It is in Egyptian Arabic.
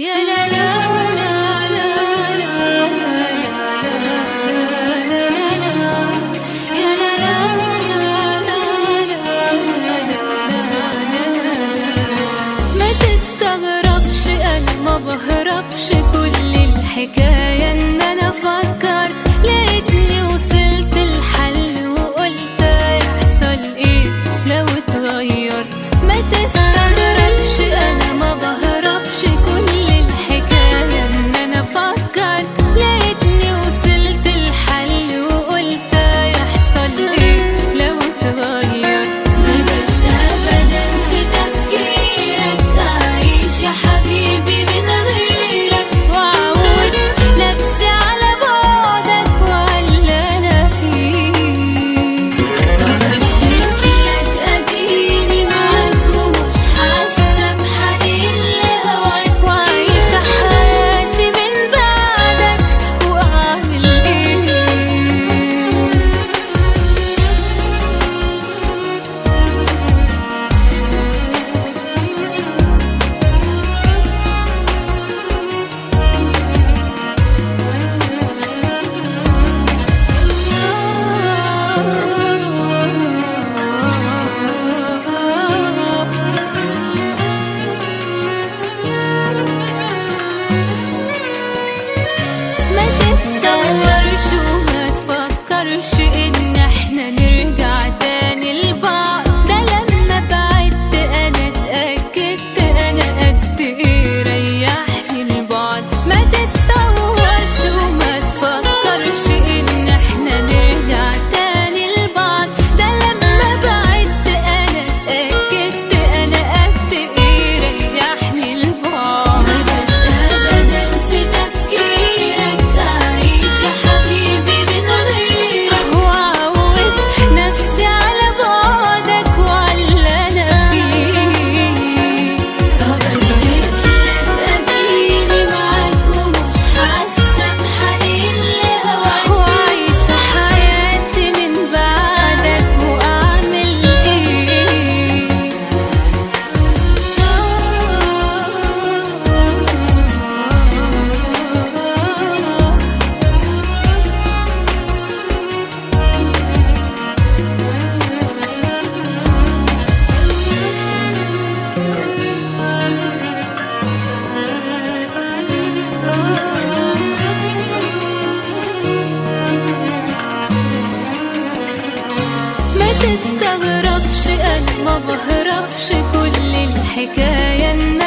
يا لا لا لا لا لا لا لا لا يا لا لا ما تستغربش انا ما بهربش كل الحكايه ان انا فكرت لقيتني وصلت الحل وقلت هيحصل ايه لو اتغيرت ما تستغربش انا ما بهربش كل الحكايه ان انا فكرت لقيتني وصلت الحل وقلت هيحصل ايه لو اتغيرت مبقاش ابدا في تفكيرك اعيش يا حبيبي من غيرك واعود نفسي على بعدك وعلى انا فيه طب اثبت لك اديني معاك ومش حاسه بحنين لهواك وعايشه حياتي من بعدك واعمل ايه ما تتصورش وما تفكرش ان احنا نرجع تاني لبعض ده لما بعدت انا اتأكدت انا قد ايه ريحني البعد ما تتصورش وما تفكرش ان احنا نرجع تاني لبعض ده لما بعدت انا اتأكدت انا قد ايه ريحني البعد مبقاش ابدا في تفكيرك اعيش يا حبيبي من غيرك واعود نفسي على بعدك وعلى انا فيه طب اثبت لك اديني معاك ومش حاسه بحنين لهواك وعايشه حياتي من بعدك واعمل ايه ما تستغربش انا ما بهربش كل الحكايه ان